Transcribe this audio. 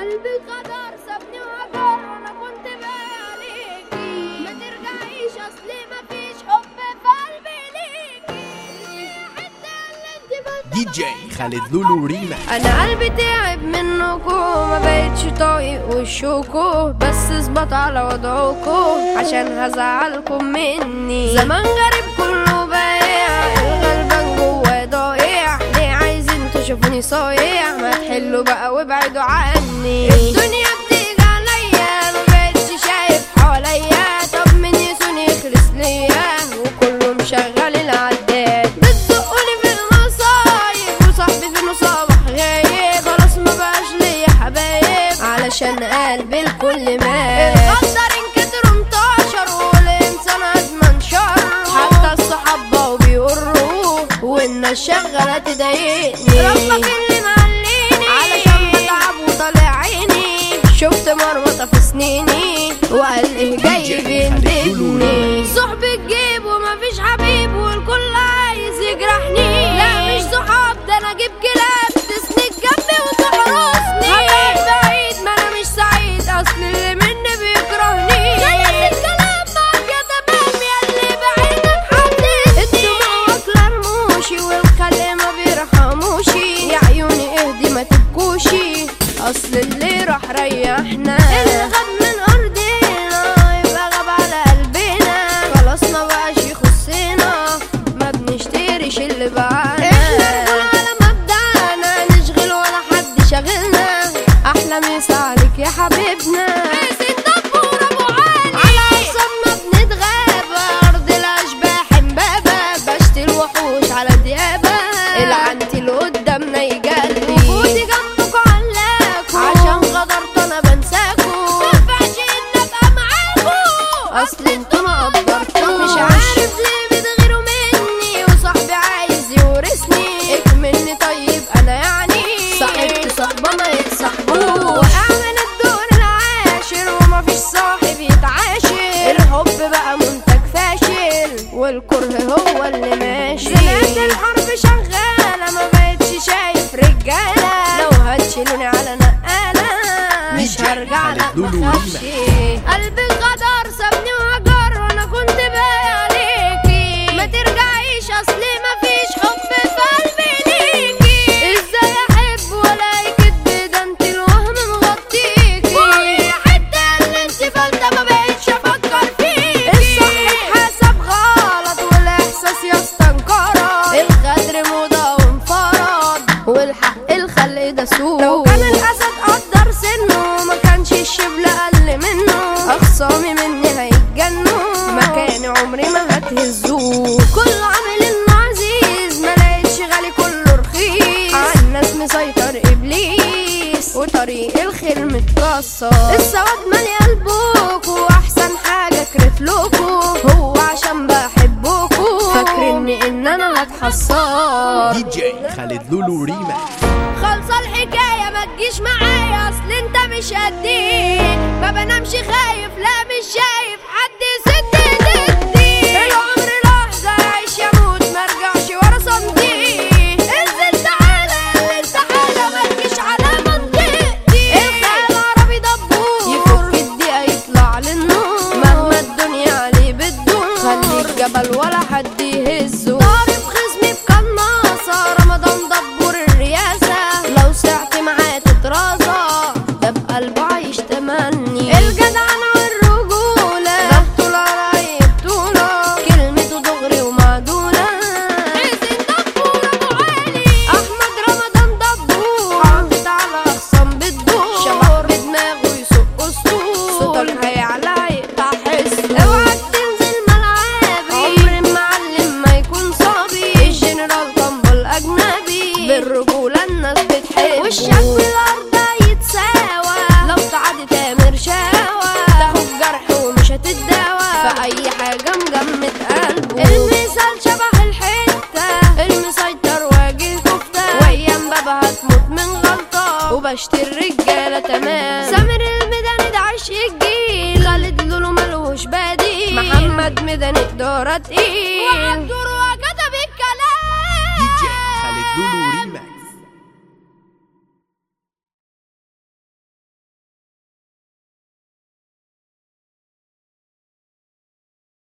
قلبي غدر سابني وهجر وانا كنت باقي عليكي ما ترجعيش اصلي مفيش حب في قلبي ليكي حتى اللي انت بنت دي جي خالد لولو ريما انا قلبي تعب منكم ما بقتش طايق وشكوا بس اثبت على وضعكم عشان هزعلكم مني زمان غريب كله بايع الغلبان جوا ضايع ليه عايزين تشوفوني صايع ما تحلوا بقى وابعدوا عني الدنيا بتيجي عليا ما بقتش شايف حواليا طب من يسوني يخلص ليا وكله مشغل العداد بتزقوني في المصايب وصاحبي في صباح غايب خلاص ما بقاش ليا حبايب علشان قلبي الكل مات الغدر انكتروا انتشروا والانسان ادمن شر حتى الصحاب بقوا بيقروا والناس شغاله تضايقني ربك اللي معليني علشان بتعب وطالع عيني شفت مرمطه في سنيني وقال ايه جاي بيندبني صحبي تجيب ومفيش حبيب والكل عايز يجرحني لا مش صحاب ده انا اجيب كلاب تسند جنبي وتحرسني هبعد بعيد ما انا مش سعيد اصل اللي مني بيكرهني جايز الكلام معاك يا تمام يا اللي بعيدك حدد الدموع واكله رموشي والخل ما بيرحموشي يا عيوني اهدي ما تبكوشي اصل اللي راح ريحنا اللي غاب من ارضنا يبقى غاب على قلبنا خلاص ما بقاش يخصنا ما بنشتريش اللي بعنا احنا نقول على مبدأنا نشغل ولا حد شاغلنا احلى مسا عليك يا حبيبنا على أقسامنا بنتغاب أرض الأشباح امبابة بشتي الوحوش على ديابة العنتي اللي قدامنا يجلي وجودي جنبكوا علاكوا عشان غدرت أنا بنساكوا مينفعش إن أبقى معاكوا أصل انتوا ما قدرتوش مش عارف ليه بتغيروا مني وصاحبي عايز يورثني اكملني طيب أنا يعني صاحبت صاحبة ما يتصاحبوش وقع من الدور العاشر ومفيش صاحب يتعاشر الحب بقى منتج فاشل والكره هو اللي ماشي زنقت الحرب شغالة ما بقتش شايف رجالة لو هتشيلوني على نقالة مش هرجع خالد لا لولو مخافش قلبي الغدر سابني وهجر وانا كنت باقي عليكي ما ترجعيش اصلي مفيش حب في قلبي ليكي ازاي احب ولا كدب ده انت الوهم مغطيكي حتى اللي انت فلتة ما بقتش افكر فيكي الصح اتحسب غلط والاحساس يا اسطى انقرض الغدر موضة وانفرض والحق الخلق ده سوق لو كان الاسد قدر سنه ما كانش الشبل اقل منه اخصامي مني هيتجنوا مكاني عمري ما هتهزوه كل عامل انه عزيز ما لقيتش غالي كله رخيص عالناس مسيطر ابليس وطريق الخير متكسر السواد مالي قلبك واحسن حاجه كرفلكوا هو عشان بحبكوا فاكرني ان انا هتحصر دي جي خالد لولو ريما خلصة الحكاية ما تجيش معايا اصل انت مش قدي ما بنامش خايف لا مش شايف حد ست ضدي العمر لحظة عيش يموت ما ارجعش ورا صمتي انزل تعالى يا انت حالة ما تجيش على منطقتي الخيال العربي دبور يفك الدقيقة يطلع للنور مهما الدنيا عليه بتدور خليك جبل ولا حد يهزه ضارب خصمي بقناصة رمضان دبور الرياسة لو سعت معاه تترازى ده بقلبه عايش تمني الجدعنة والرجولة ده بطولة قريب طولة كلمته دغري ومعدولة حسين دبور ابو علي احمد رمضان دبور حاطط على اخصام بتدور شبح بدماغه يسوق اسطول صوتك هيعلى هيقطع حسه اوعى تنزل ملعبي عمر المعلم ما يكون صبي الجنرال طنبل اجنبي بالرجولة الناس بتحب وشك في الارض يتساوى لو تعدي تامر شاوى تاخد جرح ومش هتتداوى في اي حاجة مجمد قلبه المثال شبح الحتة المسيطر واجه كفتة وايام بابا هتموت من غلطة وبشتري الرجالة تمام سامر الميداني ده عشق الجيل خالد لولو ملوش بديل محمد ميداني إدارة تقيل وعبد